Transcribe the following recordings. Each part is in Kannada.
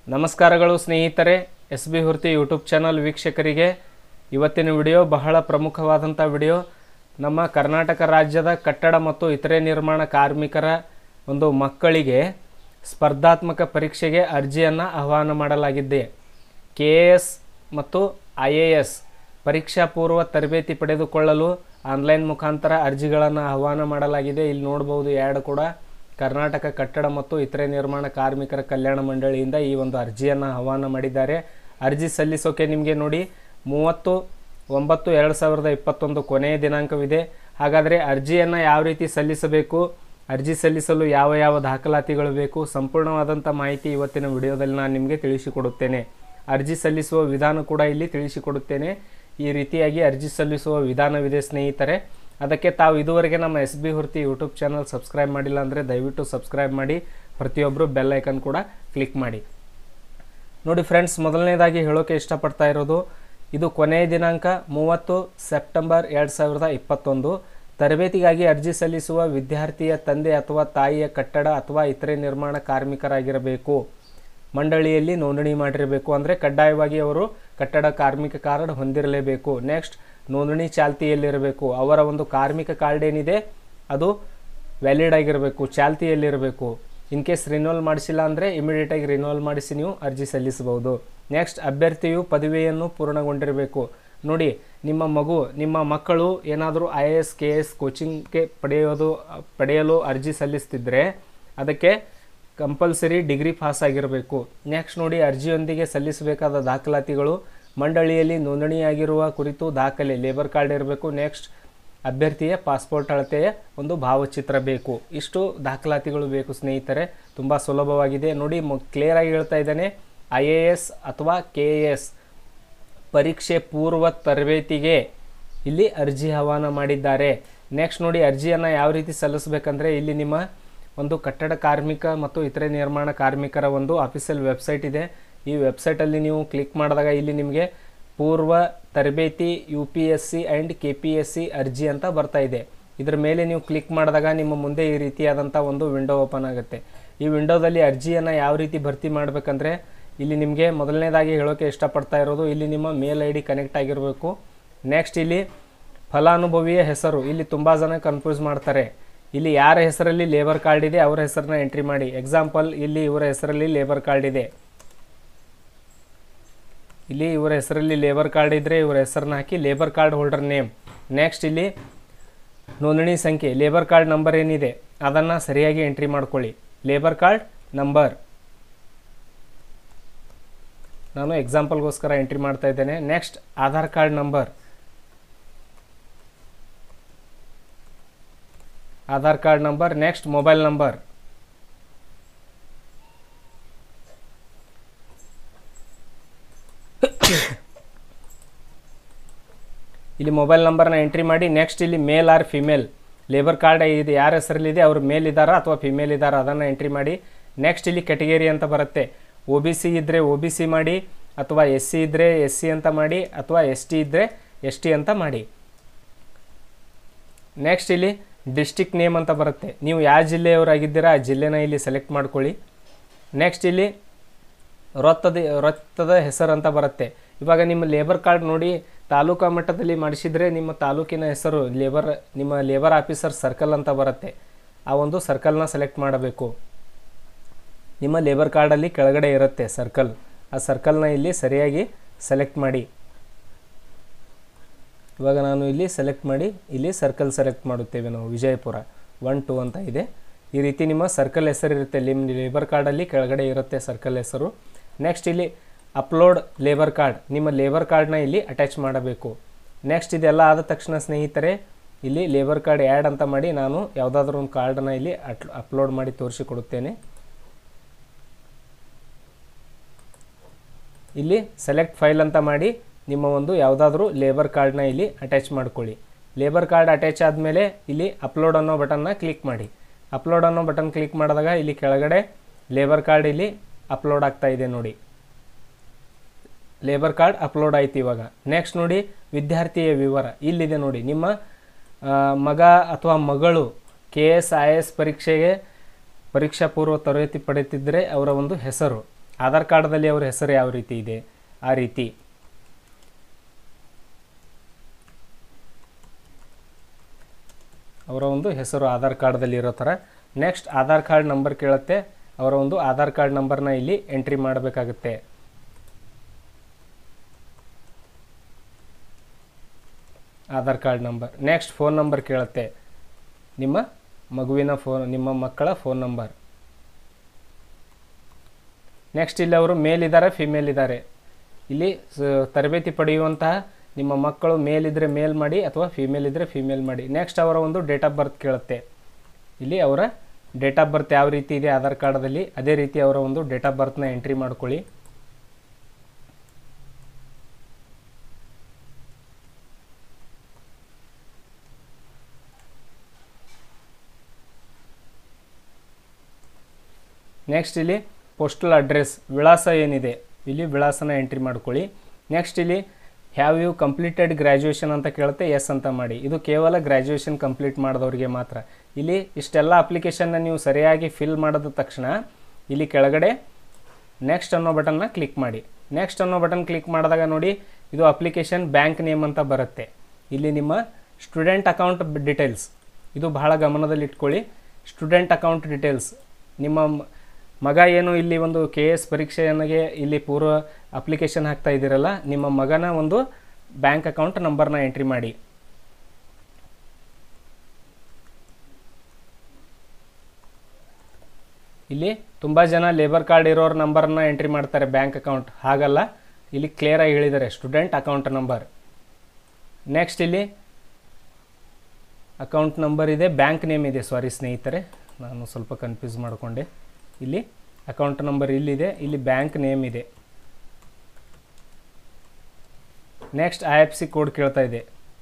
ನಮಸ್ಕಾರಗಳು ಸ್ನೇಹಿತರೆ S B Hurti YouTube channel ವೀಕ್ಷಕರಿಗೆ ಇವತ್ತಿನ ವಿಡಿಯೋ ಬಹಳ ಪ್ರಮುಖವಾದಂಥ ವಿಡಿಯೋ ನಮ್ಮ ಕರ್ನಾಟಕ ರಾಜ್ಯದ ಕಟ್ಟಡ ಮತ್ತು ಇತರೆ ನಿರ್ಮಾಣ ಕಾರ್ಮಿಕರ ಒಂದು ಮಕ್ಕಳಿಗೆ ಸ್ಪರ್ಧಾತ್ಮಕ ಪರೀಕ್ಷೆಗೆ ಅರ್ಜಿಯನ್ನು ಆಹ್ವಾನ ಮಾಡಲಾಗಿದೆ ಕೆ ಎ ಎಸ್ ಮತ್ತು ಐ ಎ ಎಸ್ ಪರೀಕ್ಷಾ ಪೂರ್ವ ತರಬೇತಿ ಪಡೆದುಕೊಳ್ಳಲು ಆನ್ಲೈನ್ ಮುಖಾಂತರ ಅರ್ಜಿಗಳನ್ನು ಆಹ್ವಾನ ಮಾಡಲಾಗಿದೆ ಇಲ್ಲಿ ನೋಡ್ಬೋದು ಎರಡು ಕೂಡ ಕರ್ನಾಟಕ ಕಟ್ಟಡ ಮತ್ತು ಇತರೆ ನಿರ್ಮಾಣ ಕಾರ್ಮಿಕರ ಕಲ್ಯಾಣ ಮಂಡಳಿಯಿಂದ ಈ ಒಂದು ಅರ್ಜಿಯನ್ನು ಆಹ್ವಾನ ಮಾಡಿದ್ದಾರೆ ಅರ್ಜಿ ಸಲ್ಲಿಸೋಕೆ ನಿಮಗೆ ನೋಡಿ ಮೂವತ್ತು ಒಂಬತ್ತು ಎರಡು ಸಾವಿರದ ಇಪ್ಪತ್ತೊಂದು ಕೊನೆಯ ದಿನಾಂಕವಿದೆ ಹಾಗಾದರೆ ಅರ್ಜಿಯನ್ನು ಯಾವ ರೀತಿ ಸಲ್ಲಿಸಬೇಕು ಅರ್ಜಿ ಸಲ್ಲಿಸಲು ಯಾವ ಯಾವ ದಾಖಲಾತಿಗಳು ಬೇಕು ಸಂಪೂರ್ಣವಾದಂಥ ಮಾಹಿತಿ ಇವತ್ತಿನ ವಿಡಿಯೋದಲ್ಲಿ ನಾನು ನಿಮಗೆ ತಿಳಿಸಿಕೊಡುತ್ತೇನೆ ಅರ್ಜಿ ಸಲ್ಲಿಸುವ ವಿಧಾನ ಕೂಡ ಇಲ್ಲಿ ತಿಳಿಸಿಕೊಡುತ್ತೇನೆ ಈ ರೀತಿಯಾಗಿ ಅರ್ಜಿ ಸಲ್ಲಿಸುವ ವಿಧಾನವಿದೆ ಸ್ನೇಹಿತರೆ ಅದಕ್ಕೆ ತಾವು ಇದುವರೆಗೆ ನಮ್ಮ S B Horti YouTube channel subscribe ಮಾಡಿಲ್ಲ ಅಂದರೆ ದಯವಿಟ್ಟು ಸಬ್ಸ್ಕ್ರೈಬ್ ಮಾಡಿ ಪ್ರತಿಯೊಬ್ಬರು ಬೆಲ್ ಐಕನ್ ಕೂಡ ಕ್ಲಿಕ್ ಮಾಡಿ ನೋಡಿ ಫ್ರೆಂಡ್ಸ್ ಮೊದಲನೇದಾಗಿ ಹೇಳೋಕೆ ಇಷ್ಟಪಡ್ತಾ ಇರೋದು ಇದು ಕೊನೆಯ ದಿನಾಂಕ ಮೂವತ್ತು ಸೆಪ್ಟೆಂಬರ್ ಎರಡು ಸಾವಿರದ ಇಪ್ಪತ್ತೊಂದು ತರಬೇತಿಗಾಗಿ ಅರ್ಜಿ ಸಲ್ಲಿಸುವ ವಿದ್ಯಾರ್ಥಿಯ ತಂದೆ ಅಥವಾ ತಾಯಿಯ ಕಟ್ಟಡ ಅಥವಾ ಇತರೆ ನಿರ್ಮಾಣ ಕಾರ್ಮಿಕರಾಗಿರಬೇಕು ಮಂಡಳಿಯಲ್ಲಿ ನೋಂದಣಿ ಮಾಡಿರಬೇಕು ಅಂದರೆ ಕಡ್ಡಾಯವಾಗಿ ಅವರು ಕಟ್ಟಡ ಕಾರ್ಮಿಕ ಕಾರ್ಡ್ ಹೊಂದಿರಲೇಬೇಕು ನೆಕ್ಸ್ಟ್ ನೋಂದಣಿ ಚಾಲ್ತಿಯಲ್ಲಿರಬೇಕು ಅವರ ಒಂದು ಕಾರ್ಮಿಕ ಕಾರ್ಡ್ ಏನಿದೆ ಅದು ವ್ಯಾಲಿಡ್ ಆಗಿರಬೇಕು ಚಾಲ್ತಿಯಲ್ಲಿರಬೇಕು ಇನ್ ಕೇಸ್ ರಿನ್ಯೂವಲ್ ಮಾಡಿಸಿಲ್ಲ ಅಂದರೆ ಇಮಿಡಿಯೇಟಾಗಿ ರಿನ್ಯೂವಲ್ ಮಾಡಿಸಿ ನೀವು ಅರ್ಜಿ ಸಲ್ಲಿಸಬಹುದು ನೆಕ್ಸ್ಟ್ ಅಭ್ಯರ್ಥಿಯು ಪದವಿಯನ್ನು ಪೂರ್ಣಗೊಂಡಿರಬೇಕು ನೋಡಿ ನಿಮ್ಮ ಮಗು ನಿಮ್ಮ ಮಕ್ಕಳು ಏನಾದರೂ I A S K S ಕೋಚಿಂಗ್ಗೆ ಪಡೆಯೋದು ಪಡೆಯಲು ಅರ್ಜಿ ಸಲ್ಲಿಸ್ತಿದ್ರೆ ಅದಕ್ಕೆ ಕಂಪಲ್ಸರಿ ಡಿಗ್ರಿ ಪಾಸ್ ಆಗಿರಬೇಕು ನೆಕ್ಸ್ಟ್ ನೋಡಿ ಅರ್ಜಿಯೊಂದಿಗೆ ಸಲ್ಲಿಸಬೇಕಾದ ದಾಖಲಾತಿಗಳು ಮಂಡಳಿಯಲ್ಲಿ ನೋಂದಣಿಯಾಗಿರುವ ಕುರಿತು ದಾಖಲೆ ಲೇಬರ್ ಕಾರ್ಡ್ ಇರಬೇಕು ನೆಕ್ಸ್ಟ್ ಅಭ್ಯರ್ಥಿಯ ಪಾಸ್ಪೋರ್ಟ್ ಅಳತೆಯ ಒಂದು ಭಾವಚಿತ್ರ ಬೇಕು ಇಷ್ಟು ದಾಖಲಾತಿಗಳು ಬೇಕು ಸ್ನೇಹಿತರೆ ತುಂಬ ಸುಲಭವಾಗಿದೆ ನೋಡಿ ಮು ಕ್ಲಿಯರಾಗಿ ಹೇಳ್ತಾ ಇದ್ದಾನೆ ಐ ಎ ಎಸ್ ಅಥವಾ ಕೆ ಎ ಎಸ್ ಪರೀಕ್ಷೆ ಪೂರ್ವ ತರಬೇತಿಗೆ ಇಲ್ಲಿ ಅರ್ಜಿ ಆಹ್ವಾನ ಮಾಡಿದ್ದಾರೆ ನೆಕ್ಸ್ಟ್ ನೋಡಿ ಅರ್ಜಿಯನ್ನು ಯಾವ ರೀತಿ ಸಲ್ಲಿಸಬೇಕಂದ್ರೆ ಇಲ್ಲಿ ನಿಮ್ಮ ಒಂದು ಕಟ್ಟಡ ಕಾರ್ಮಿಕ ಮತ್ತು ಇತರೆ ನಿರ್ಮಾಣ ಕಾರ್ಮಿಕರ ಒಂದು ಅಫಿಷಿಯಲ್ ವೆಬ್ಸೈಟ್ ಇದೆ ಈ ವೆಬ್ಸೈಟಲ್ಲಿ ನೀವು ಕ್ಲಿಕ್ ಮಾಡಿದಾಗ ಇಲ್ಲಿ ನಿಮಗೆ ಪೂರ್ವ ತರಬೇತಿ U P S C and K P S C ಅರ್ಜಿ ಅಂತ ಬರ್ತಾ ಇದೆ ಇದರ ಮೇಲೆ ನೀವು ಕ್ಲಿಕ್ ಮಾಡಿದಾಗ ನಿಮ್ಮ ಮುಂದೆ ಈ ರೀತಿಯಾದಂಥ ಒಂದು ವಿಂಡೋ ಓಪನ್ ಆಗುತ್ತೆ ಈ ವಿಂಡೋದಲ್ಲಿ ಅರ್ಜಿಯನ್ನು ಯಾವ ರೀತಿ ಭರ್ತಿ ಮಾಡಬೇಕಂದ್ರೆ ಇಲ್ಲಿ ನಿಮಗೆ ಮೊದಲನೇದಾಗಿ ಹೇಳೋಕೆ ಇಷ್ಟಪಡ್ತಾ ಇರೋದು ಇಲ್ಲಿ ನಿಮ್ಮ ಮೇಲ್ ಐ ಡಿ ಕನೆಕ್ಟ್ ಆಗಿರಬೇಕು ನೆಕ್ಸ್ಟ್ ಇಲ್ಲಿ ಫಲಾನುಭವಿಯ ಹೆಸರು ಇಲ್ಲಿ ತುಂಬ ಜನ ಕನ್ಫ್ಯೂಸ್ ಮಾಡ್ತಾರೆ ಇಲ್ಲಿ ಯಾರ ಹೆಸರಲ್ಲಿ ಲೇಬರ್ ಕಾರ್ಡ್ ಇದೆ ಅವರ ಹೆಸರನ್ನ ಎಂಟ್ರಿ ಮಾಡಿ ಎಕ್ಸಾಂಪಲ್ ಇಲ್ಲಿ ಇವರ ಹೆಸರಲ್ಲಿ ಲೇಬರ್ ಕಾರ್ಡ್ ಇದೆ ಇಲ್ಲಿ ಇವರ ಹೆಸರಲ್ಲಿ ಲೇಬರ್ ಕಾರ್ಡ್ ಇದ್ದರೆ ಇವರ ಹೆಸರನ್ನ ಹಾಕಿ labour card holder name next ಇಲ್ಲಿ ನೋಂದಣಿ ಸಂಖ್ಯೆ ಲೇಬರ್ ಕಾರ್ಡ್ ನಂಬರ್ ಏನಿದೆ ಅದನ್ನು ಸರಿಯಾಗಿ ಎಂಟ್ರಿ ಮಾಡ್ಕೊಳ್ಳಿ ಲೇಬರ್ ಕಾರ್ಡ್ ನಂಬರ್ ನಾನು ಎಕ್ಸಾಂಪಲ್ಗೋಸ್ಕರ ಎಂಟ್ರಿ ಮಾಡ್ತಾ ಇದ್ದೇನೆ next Aadhaar card number Aadhaar card number next mobile number ಇಲ್ಲಿ ಮೊಬೈಲ್ ನಂಬರ್ನ ಎಂಟ್ರಿ ಮಾಡಿ ನೆಕ್ಸ್ಟ್ ಇಲ್ಲಿ male or female labour card ಇದು ಯಾರ ಹೆಸರಲ್ಲಿದೆ ಅವ್ರು ಮೇಲ್ ಇದ್ದಾರಾ ಅಥವಾ ಫಿಮೇಲ್ ಇದ್ದಾರಾ ಅದನ್ನು ಎಂಟ್ರಿ ಮಾಡಿ ನೆಕ್ಸ್ಟ್ ಇಲ್ಲಿ ಕೆಟಗರಿ ಅಂತ ಬರುತ್ತೆ ಒ ಬಿ ಸಿ ಇದ್ದರೆ ಒ ಬಿ ಸಿ ಮಾಡಿ ಅಥವಾ ಎಸ್ ಸಿ ಇದ್ದರೆ ಎಸ್ ಸಿ ಅಂತ ಮಾಡಿ ಅಥವಾ ಎಸ್ ಟಿ ಇದ್ದರೆ ಎಸ್ ಟಿ ಅಂತ ಮಾಡಿ ನೆಕ್ಸ್ಟ್ ಇಲ್ಲಿ ಡಿಸ್ಟಿಕ್ ನೇಮ್ ಅಂತ ಬರುತ್ತೆ ನೀವು ಯಾವ ಜಿಲ್ಲೆಯವರಾಗಿದ್ದೀರಾ ಆ ಜಿಲ್ಲೆನ ಇಲ್ಲಿ ಸೆಲೆಕ್ಟ್ ಮಾಡ್ಕೊಳ್ಳಿ ನೆಕ್ಸ್ಟ್ ಇಲ್ಲಿ ವೃತ್ತದ ವೃತ್ತದ ಹೆಸರು ಅಂತ ಬರುತ್ತೆ ಇವಾಗ ನಿಮ್ಮ ಲೇಬರ್ ಕಾರ್ಡ್ ನೋಡಿ ತಾಲೂಕಾ ಮಟ್ಟದಲ್ಲಿ ಮಾಡಿಸಿದರೆ ನಿಮ್ಮ ತಾಲೂಕಿನ ಹೆಸರು ಲೇಬರ್ ನಿಮ್ಮ ಲೇಬರ್ ಆಫೀಸರ್ ಸರ್ಕಲ್ ಅಂತ ಬರುತ್ತೆ ಆ ಒಂದು ಸರ್ಕಲ್ನ ಸೆಲೆಕ್ಟ್ ಮಾಡಬೇಕು ನಿಮ್ಮ ಲೇಬರ್ ಕಾರ್ಡಲ್ಲಿ ಕೆಳಗಡೆ ಇರುತ್ತೆ ಸರ್ಕಲ್ ಆ ಸರ್ಕಲ್ನ ಇಲ್ಲಿ ಸರಿಯಾಗಿ ಸೆಲೆಕ್ಟ್ ಮಾಡಿ ಇವಾಗ ನಾನು ಇಲ್ಲಿ ಸೆಲೆಕ್ಟ್ ಮಾಡಿ ಇಲ್ಲಿ ಸರ್ಕಲ್ ಸೆಲೆಕ್ಟ್ ಮಾಡುತ್ತೇವೆ ನಾವು ವಿಜಯಪುರ ಒನ್ ಟು ಅಂತ ಇದೆ ಈ ರೀತಿ ನಿಮ್ಮ ಸರ್ಕಲ್ ಹೆಸರು ಇರುತ್ತೆ ನಿಮ್ಮ ಲೇಬರ್ ಕಾರ್ಡಲ್ಲಿ ಕೆಳಗಡೆ ಇರುತ್ತೆ ಸರ್ಕಲ್ ಹೆಸರು ನೆಕ್ಸ್ಟ್ ಇಲ್ಲಿ ಅಪ್ಲೋಡ್ ಲೇಬರ್ ಕಾರ್ಡ್ ನಿಮ್ಮ ಲೇಬರ್ ಕಾರ್ಡ್ನ ಇಲ್ಲಿ ಅಟ್ಯಾಚ್ ಮಾಡಬೇಕು ನೆಕ್ಸ್ಟ್ ಇದೆಲ್ಲ ಆದ ತಕ್ಷಣ ಸ್ನೇಹಿತರೆ ಇಲ್ಲಿ ಲೇಬರ್ ಕಾರ್ಡ್ ಆ್ಯಡ್ ಅಂತ ಮಾಡಿ ನಾನು ಯಾವುದಾದ್ರೂ ಒಂದು ಕಾರ್ಡನ್ನು ಇಲ್ಲಿ ಅಟ್ ಅಪ್ಲೋಡ್ ಮಾಡಿ ತೋರಿಸಿಕೊಡುತ್ತೇನೆ ಇಲ್ಲಿ ಸೆಲೆಕ್ಟ್ ಫೈಲ್ ಅಂತ ಮಾಡಿ ನಿಮ್ಮ ಒಂದು ಯಾವುದಾದ್ರೂ ಲೇಬರ್ ಕಾರ್ಡ್ನ ಇಲ್ಲಿ ಅಟ್ಯಾಚ್ ಮಾಡ್ಕೊಳ್ಳಿ ಲೇಬರ್ ಕಾರ್ಡ್ ಅಟ್ಯಾಚ್ ಆದಮೇಲೆ ಇಲ್ಲಿ ಅಪ್ಲೋಡ್ ಅನ್ನೋ ಬಟನ್ನ ಕ್ಲಿಕ್ ಮಾಡಿ ಅಪ್ಲೋಡ್ ಅನ್ನೋ ಬಟನ್ ಕ್ಲಿಕ್ ಮಾಡಿದಾಗ ಇಲ್ಲಿ ಕೆಳಗಡೆ ಲೇಬರ್ ಕಾರ್ಡ್ ಇಲ್ಲಿ ಅಪ್ಲೋಡ್ ಆಗ್ತಾ ಇದೆ ನೋಡಿ ಲೇಬರ್ ಕಾರ್ಡ್ ಅಪ್ಲೋಡ್ ಆಯ್ತು ಇವಾಗ ನೆಕ್ಸ್ಟ್ ನೋಡಿ ವಿದ್ಯಾರ್ಥಿಯ ವಿವರ ಇಲ್ಲಿದೆ ನೋಡಿ ನಿಮ್ಮ ಆ, ಮಗ ಅಥವಾ ಮಗಳು ಕೆ ಎಸ್ ಐ ಎಸ್ ಪರೀಕ್ಷೆಗೆ ಪರೀಕ್ಷಾ ಪೂರ್ವ ತರಬೇತಿ ಪಡೆಯುತ್ತಿದ್ದರೆ ಅವರ ಒಂದು ಹೆಸರು ಆಧಾರ್ ಕಾರ್ಡ್ದಲ್ಲಿ ಅವ್ರ ಹೆಸರು ಯಾವ ರೀತಿ ಇದೆ ಆ ರೀತಿ ಅವರ ಒಂದು ಹೆಸರು ಆಧಾರ್ ಕಾರ್ಡ್ದಲ್ಲಿ ಇರೋ ಥರ ನೆಕ್ಸ್ಟ್ ಆಧಾರ್ ಕಾರ್ಡ್ ನಂಬರ್ ಕೇಳುತ್ತೆ ಅವರ ಒಂದು ಆಧಾರ್ ಕಾರ್ಡ್ ನಂಬರ್ನ ಇಲ್ಲಿ ಎಂಟ್ರಿ ಮಾಡಬೇಕಾಗುತ್ತೆ Aadhaar card number next phone number ಕೇಳುತ್ತೆ ನಿಮ್ಮ ಮಗುವಿನ ಫೋನ್ ನಿಮ್ಮ ಮಕ್ಕಳ ಫೋನ್ ನಂಬರ್ ನೆಕ್ಸ್ಟ್ ಇಲ್ಲಿ ಅವರು ಮೇಲ್ ಇದ್ದಾರೆ ಫಿಮೇಲ್ ಇದ್ದಾರೆ ಇಲ್ಲಿ ಸ- ತರಬೇತಿ ಪಡೆಯುವಂತಹ ನಿಮ್ಮ ಮಕ್ಕಳು ಮೇಲ್ ಇದ್ದರೆ ಮೇಲ್ ಮಾಡಿ ಅಥವಾ ಫಿಮೇಲ್ ಇದ್ದರೆ ಫಿಮೇಲ್ ಮಾಡಿ ನೆಕ್ಸ್ಟ್ ಅವರ ಒಂದು ಡೇಟ್ ಆಫ್ ಬರ್ತ್ ಕೇಳುತ್ತೆ ಇಲ್ಲಿ ಅವರ ಡೇಟ್ ಆಫ್ ಬರ್ತ್ ಯಾವ ರೀತಿ ಇದೆ ಆಧಾರ್ ಕಾರ್ಡಲ್ಲಿ ಅದೇ ರೀತಿ ಅವರ ಒಂದು ಡೇಟ್ ಆಫ್ ಬರ್ತ್ನ ಎಂಟ್ರಿ ಮಾಡ್ಕೊಳ್ಳಿ ನೆಕ್ಸ್ಟ್ ಇಲ್ಲಿ ಪೋಸ್ಟಲ್ ಅಡ್ರೆಸ್ ವಿಳಾಸ ಏನಿದೆ ಇಲ್ಲಿ ವಿಳಾಸನ ಎಂಟ್ರಿ ಮಾಡ್ಕೊಳ್ಳಿ ನೆಕ್ಸ್ಟ್ ಇಲ್ಲಿ ಹ್ಯಾವ್ ಯು ಕಂಪ್ಲೀಟೆಡ್ ಗ್ರ್ಯಾಜುಯೇಷನ್ ಅಂತ ಕೇಳುತ್ತೆ ಎಸ್ ಅಂತ ಮಾಡಿ ಇದು ಕೇವಲ ಗ್ರ್ಯಾಜುಯೇಷನ್ ಕಂಪ್ಲೀಟ್ ಮಾಡಿದವರಿಗೆ ಮಾತ್ರ ಇಲ್ಲಿ ಇಷ್ಟೆಲ್ಲ ಅಪ್ಲಿಕೇಶನ್ನ ನೀವು ಸರಿಯಾಗಿ ಫಿಲ್ ಮಾಡಿದ ತಕ್ಷಣ ಇಲ್ಲಿ ಕೆಳಗಡೆ ನೆಕ್ಸ್ಟ್ ಅನ್ನೋ ಬಟನ್ನ ಕ್ಲಿಕ್ ಮಾಡಿ ನೆಕ್ಸ್ಟ್ ಅನ್ನೋ ಬಟನ್ ಕ್ಲಿಕ್ ಮಾಡಿದಾಗ ನೋಡಿ ಇದು ಅಪ್ಲಿಕೇಶನ್ ಬ್ಯಾಂಕ್ ನೇಮ್ ಅಂತ ಬರುತ್ತೆ ಇಲ್ಲಿ ನಿಮ್ಮ ಸ್ಟೂಡೆಂಟ್ ಅಕೌಂಟ್ ಡೀಟೇಲ್ಸ್ ಇದು ಬಹಳ ಗಮನದಲ್ಲಿ ಇಟ್ಕೊಳ್ಳಿ ಸ್ಟೂಡೆಂಟ್ ಅಕೌಂಟ್ ಡೀಟೇಲ್ಸ್ ನಿಮ್ಮ ಮ- ಮಗ ಏನು ಇಲ್ಲಿ ಒಂದು ಕೆ ಎಸ್ ಪರೀಕ್ಷೆಯನ್ನಿಗೆ ಇಲ್ಲಿ ಪೂರ್ವ ಅಪ್ಲಿಕೇಶನ್ ಹಾಕ್ತಾ ಇದ್ದೀರಲ್ಲ ನಿಮ್ಮ ಮಗನ ಒಂದು ಬ್ಯಾಂಕ್ ಅಕೌಂಟ್ ನಂಬರ್ನ ಎಂಟ್ರಿ ಮಾಡಿ ಇಲ್ಲಿ ತುಂಬ ಜನ ಲೇಬರ್ ಕಾರ್ಡ್ ಇರೋರ ನಂಬರ್ನ ಎಂಟ್ರಿ ಮಾಡ್ತಾರೆ ಬ್ಯಾಂಕ್ ಅಕೌಂಟ್ ಹಾಗಲ್ಲ ಇಲ್ಲಿ ಕ್ಲಿಯರಾಗಿ ಹೇಳಿದ್ದಾರೆ ಸ್ಟೂಡೆಂಟ್ ಅಕೌಂಟ್ ನಂಬರ್ ನೆಕ್ಸ್ಟ್ ಇಲ್ಲಿ ಅಕೌಂಟ್ ನಂಬರ್ ಇದೆ ಬ್ಯಾಂಕ್ ನೇಮ್ ಇದೆ ಸಾರಿ ಸ್ನೇಹಿತರೆ ನಾನು ಸ್ವಲ್ಪ ಕನ್ಫ್ಯೂಸ್ ಮಾಡಿಕೊಂಡೆ ಇಲ್ಲಿ ಅಕೌಂಟ್ ನಂಬರ್ ಇಲ್ಲಿದೆ ಇಲ್ಲಿ ಬ್ಯಾಂಕ್ ನೇಮ್ ಇದೆ next I F C code ಕೇಳ್ತಾ ಇದೆ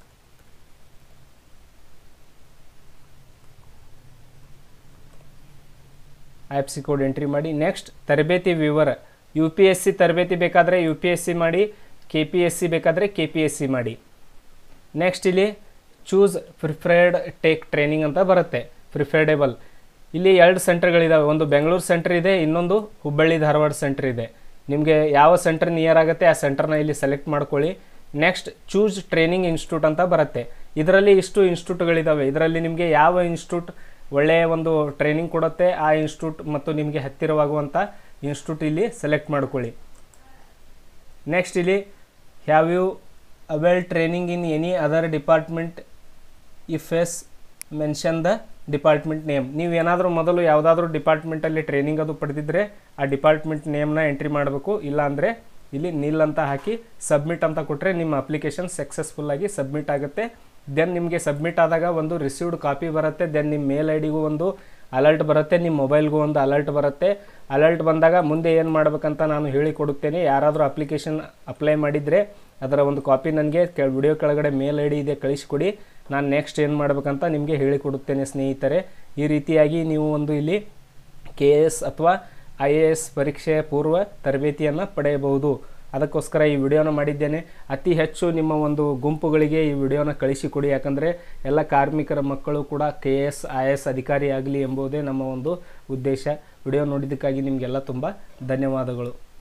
I F C code entry ಮಾಡಿ ನೆಕ್ಸ್ಟ್ ತರಬೇತಿ ವಿವರ ಯು ಪಿ ಎಸ್ ಸಿ ತರಬೇತಿ ಬೇಕಾದರೆ ಯು ಪಿ ಎಸ್ ಸಿ ಮಾಡಿ ಕೆ ಪಿ ಎಸ್ ಸಿ ಬೇಕಾದರೆ ಕೆ ಪಿ ಎಸ್ ಸಿ ಮಾಡಿ ನೆಕ್ಸ್ಟ್ ಇಲ್ಲಿ ಚೂಸ್ ಪ್ರಿಫರ್ಡ್ ಟೇಕ್ ಟ್ರೈನಿಂಗ್ ಅಂತ ಬರುತ್ತೆ ಪ್ರಿಫರ್ಡೇಬಲ್ ಇಲ್ಲಿ ಎರಡು ಸೆಂಟರ್ಗಳಿದ್ದಾವೆ ಒಂದು ಬೆಂಗಳೂರು ಸೆಂಟರ್ ಇದೆ ಇನ್ನೊಂದು ಹುಬ್ಬಳ್ಳಿ ಧಾರವಾಡ ಸೆಂಟರ್ ಇದೆ ನಿಮಗೆ ಯಾವ ಸೆಂಟರ್ ನಿಯರ್ ಆಗುತ್ತೆ ಆ ಸೆಂಟರ್ನ ಇಲ್ಲಿ ಸೆಲೆಕ್ಟ್ ಮಾಡ್ಕೊಳ್ಳಿ ನೆಕ್ಸ್ಟ್ ಚೂಸ್ ಟ್ರೈನಿಂಗ್ ಇನ್ಸ್ಟಿಟ್ಯೂಟ್ ಅಂತ ಬರುತ್ತೆ ಇದರಲ್ಲಿ ಇಷ್ಟು ಇನ್ಸ್ಟಿಟ್ಯೂಟ್ಗಳಿದ್ದಾವೆ ಇದರಲ್ಲಿ ನಿಮಗೆ ಯಾವ ಇನ್ಸ್ಟಿಟ್ಯೂಟ್ ಒಳ್ಳೆಯ ಒಂದು ಟ್ರೈನಿಂಗ್ ಕೊಡುತ್ತೆ ಆ ಇನ್ಸ್ಟಿಟ್ಯೂಟ್ ಮತ್ತು ನಿಮಗೆ ಹತ್ತಿರವಾಗುವಂಥ ಇನ್ಸ್ಟಿಟ್ಯೂಟ್ ಇಲ್ಲಿ ಸೆಲೆಕ್ಟ್ ಮಾಡ್ಕೊಳ್ಳಿ ನೆಕ್ಸ್ಟ್ ಇಲ್ಲಿ have you avail training in any other department if yes mention the department name ನೀವು ಏನಾದರೂ ಮೊದಲು ಯಾವುದಾದ್ರೂ ಡಿಪಾರ್ಟ್ಮೆಂಟಲ್ಲಿ ಟ್ರೈನಿಂಗ್ ಅದು ಪಡೆದಿದ್ದರೆ ಆ ಡಿಪಾರ್ಟ್ಮೆಂಟ್ ನೇಮ್ನ ಎಂಟ್ರಿ ಮಾಡಬೇಕು ಇಲ್ಲಾಂದರೆ ಇಲ್ಲಿ ನಿಲ್ ಅಂತ ಹಾಕಿ ಸಬ್ಮಿಟ್ ಅಂತ ಕೊಟ್ಟರೆ ನಿಮ್ಮ ಅಪ್ಲಿಕೇಶನ್ ಸಕ್ಸಸ್ಫುಲ್ಲಾಗಿ ಸಬ್ಮಿಟ್ ಆಗುತ್ತೆ ದೆನ್ ನಿಮಗೆ ಸಬ್ಮಿಟ್ ಆದಾಗ ಒಂದು ರಿಸೀವ್ಡ್ ಕಾಪಿ ಬರುತ್ತೆ ದೆನ್ ನಿಮ್ಮ ಮೇಲ್ ಐ ಡಿಗೂ ಒಂದು ಅಲರ್ಟ್ ಬರುತ್ತೆ ನಿಮ್ಮ ಮೊಬೈಲ್ಗೂ ಒಂದು ಅಲರ್ಟ್ ಬರುತ್ತೆ ಅಲರ್ಟ್ ಬಂದಾಗ ಮುಂದೆ ಏನು ಮಾಡಬೇಕಂತ ನಾನು ಹೇಳಿಕೊಡುತ್ತೇನೆ ಯಾರಾದರೂ ಅಪ್ಲಿಕೇಶನ್ ಅಪ್ಲೈ ಮಾಡಿದರೆ ಅದರ ಒಂದು ಕಾಪಿ ನನಗೆ ಕೆ ವಿಡಿಯೋ ಕೆಳಗಡೆ ಮೇಲ್ ಐ ಡಿ ಇದೆ ಕಳಿಸ್ಕೊಡಿ ನಾನು ನೆಕ್ಸ್ಟ್ ಏನು ಮಾಡಬೇಕಂತ ನಿಮಗೆ ಹೇಳಿಕೊಡುತ್ತೇನೆ ಸ್ನೇಹಿತರೆ ಈ ರೀತಿಯಾಗಿ ನೀವು ಒಂದು ಇಲ್ಲಿ ಕೆ ಎಸ್ ಅಥವಾ ಐ ಎ ಎಸ್ ಪರೀಕ್ಷೆಯ ಪೂರ್ವ ತರಬೇತಿಯನ್ನು ಪಡೆಯಬಹುದು ಅದಕ್ಕೋಸ್ಕರ ಈ ವಿಡಿಯೋನ ಮಾಡಿದ್ದೇನೆ ಅತಿ ಹೆಚ್ಚು ನಿಮ್ಮ ಒಂದು ಗುಂಪುಗಳಿಗೆ ಈ ವಿಡಿಯೋನ ಕಳಿಸಿಕೊಡಿ ಯಾಕಂದರೆ ಎಲ್ಲ ಕಾರ್ಮಿಕರ ಮಕ್ಕಳು ಕೂಡ ಕೆ ಎಸ್ ಐ ಎಸ್ ಅಧಿಕಾರಿ ಆಗಲಿ ಎಂಬುದೇ ನಮ್ಮ ಒಂದು ಉದ್ದೇಶ ವಿಡಿಯೋ ನೋಡಿದ್ದಕ್ಕಾಗಿ ನಿಮಗೆಲ್ಲ ತುಂಬ ಧನ್ಯವಾದಗಳು